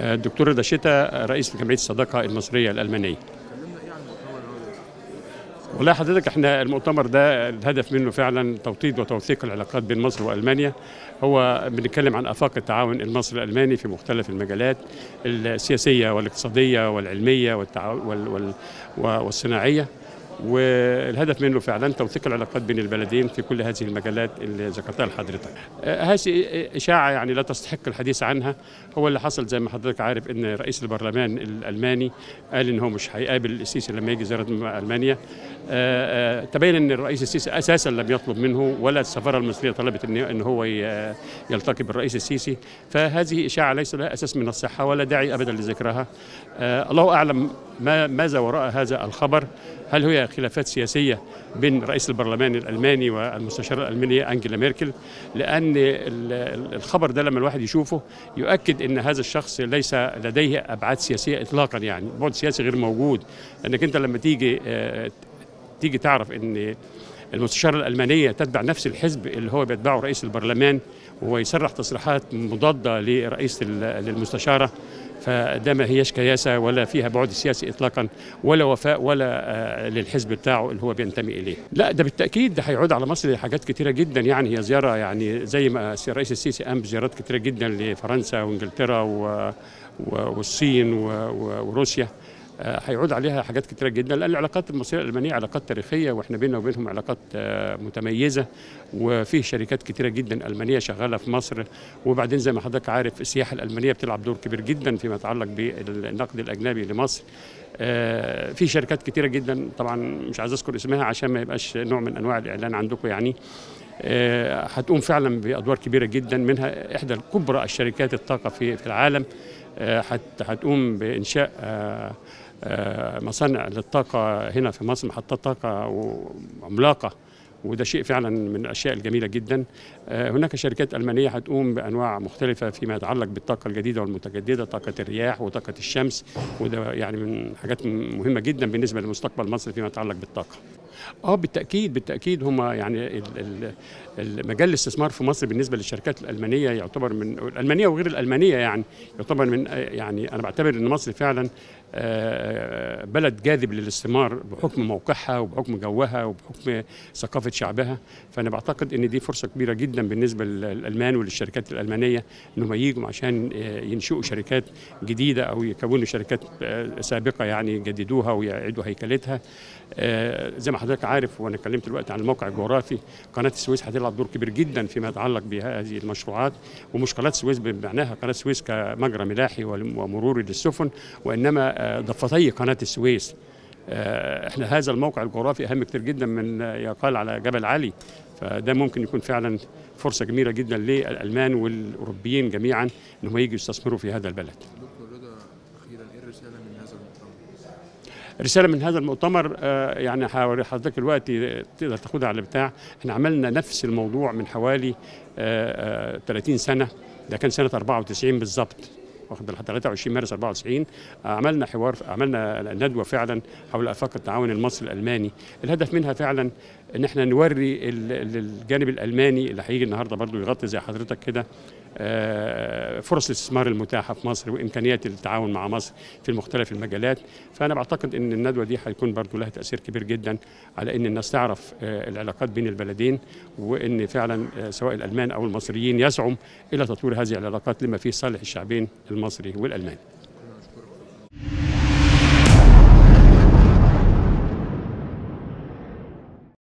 الدكتور رضا شتا رئيس جمعيه الصداقه المصريه الالمانيه والله حضرتك احنا المؤتمر ده الهدف منه فعلا توطيد وتوثيق العلاقات بين مصر والمانيا هو بنتكلم عن افاق التعاون المصري الالماني في مختلف المجالات السياسيه والاقتصاديه والعلميه والتعاون وال وال والصناعيه والهدف منه فعلا توثيق العلاقات بين البلدين في كل هذه المجالات اللي ذكرتها لحضرتك. هذه اشاعه يعني لا تستحق الحديث عنها هو اللي حصل زي ما حضرتك عارف ان رئيس البرلمان الالماني قال ان هو مش هيقابل السيسي لما يجي زياره المانيا. تبين ان الرئيس السيسي اساسا لم يطلب منه ولا السفاره المصريه طلبت ان هو يلتقي بالرئيس السيسي فهذه اشاعه ليس لها اساس من الصحه ولا داعي ابدا لذكرها. الله اعلم ما ماذا وراء هذا الخبر هل هي خلافات سياسية بين رئيس البرلمان الألماني والمستشارة الألمانية أنجيلا ميركل لأن الخبر ده لما الواحد يشوفه يؤكد أن هذا الشخص ليس لديه أبعاد سياسية إطلاقا يعني بعد سياسي غير موجود لأنك أنت لما تيجي تيجي تعرف أن المستشارة الألمانية تتبع نفس الحزب اللي هو بيتبعه رئيس البرلمان وهو يصرح تصريحات مضادة لرئيس للمستشارة فده ما هيش كياسه ولا فيها بعد سياسي اطلاقا ولا وفاء ولا للحزب بتاعه اللي هو بينتمي اليه. لا ده بالتاكيد ده هيعود على مصر حاجات كتيره جدا يعني هي زياره يعني زي ما الرئيس السيسي قام بزيارات كتيره جدا لفرنسا وانجلترا والصين وروسيا. هيعود عليها حاجات كتيره جدا لان العلاقات المصريه الالمانيه علاقات تاريخيه واحنا بيننا وبينهم علاقات متميزه وفيه شركات كتيره جدا المانيه شغاله في مصر وبعدين زي ما حضرتك عارف السياحه الالمانيه بتلعب دور كبير جدا فيما يتعلق بالنقد الاجنبي لمصر في شركات كتيره جدا طبعا مش عايز اذكر اسمها عشان ما يبقاش نوع من انواع الاعلان عندكم يعني هتقوم فعلا بادوار كبيره جدا منها احدى كبرى الشركات الطاقه في في العالم هتقوم بانشاء مصانع للطاقة هنا في مصر محطات طاقة عملاقة وده شيء فعلا من الاشياء الجميله جدا هناك شركات المانيه هتقوم بانواع مختلفه فيما يتعلق بالطاقه الجديده والمتجدده طاقه الرياح وطاقه الشمس وده يعني من حاجات مهمه جدا بالنسبه لمستقبل مصر فيما يتعلق بالطاقه اه بالتاكيد بالتاكيد هم يعني مجال الاستثمار في مصر بالنسبه للشركات الالمانيه يعتبر من الالمانيه وغير الالمانيه يعني يعتبر من يعني انا بعتبر ان مصر فعلا بلد جاذب للاستثمار بحكم موقعها وبحكم جوها وبحكم ثقافه شعبها فانا بعتقد ان دي فرصه كبيره جدا بالنسبه للالمان وللشركات الالمانيه انهم يجوا عشان ينشئوا شركات جديده او يكونوا شركات سابقه يعني يجددوها ويعيدوا هيكلتها زي ما حضرتك عارف وانا اتكلمت دلوقتي عن الموقع الجغرافي قناه السويس هتلعب دور كبير جدا فيما يتعلق بهذه المشروعات ومش قناه السويس بمعناها قناه السويس كمجرى ملاحي ومروري للسفن وانما ضفتي قناه السويس احنا هذا الموقع الجغرافي اهم كتير جدا من يقال على جبل علي فده ممكن يكون فعلا فرصه جميله جدا للالمان والاوروبيين جميعا انهم يجوا يستثمروا في هذا البلد. دكتور رضا اخيرا ايه الرساله من هذا المؤتمر؟ رساله من هذا المؤتمر يعني هوري حضرتك دلوقتي تقدر تاخدها على بتاع احنا عملنا نفس الموضوع من حوالي 30 سنه ده كان سنه 94 بالظبط واخد 23 مارس 94 عملنا حوار عملنا ندوه فعلا حول افاق التعاون المصري الالماني الهدف منها فعلا ان احنا نوري الجانب الالماني اللي هيجي النهارده برضو يغطي زي حضرتك كده فرص الاستثمار المتاحه في مصر وامكانيات التعاون مع مصر في مختلف المجالات فانا بعتقد ان الندوه دي هيكون برضو لها تاثير كبير جدا على ان الناس تعرف العلاقات بين البلدين وان فعلا سواء الالمان او المصريين يسعوا الى تطوير هذه العلاقات لما فيه صالح الشعبين المصري والالماني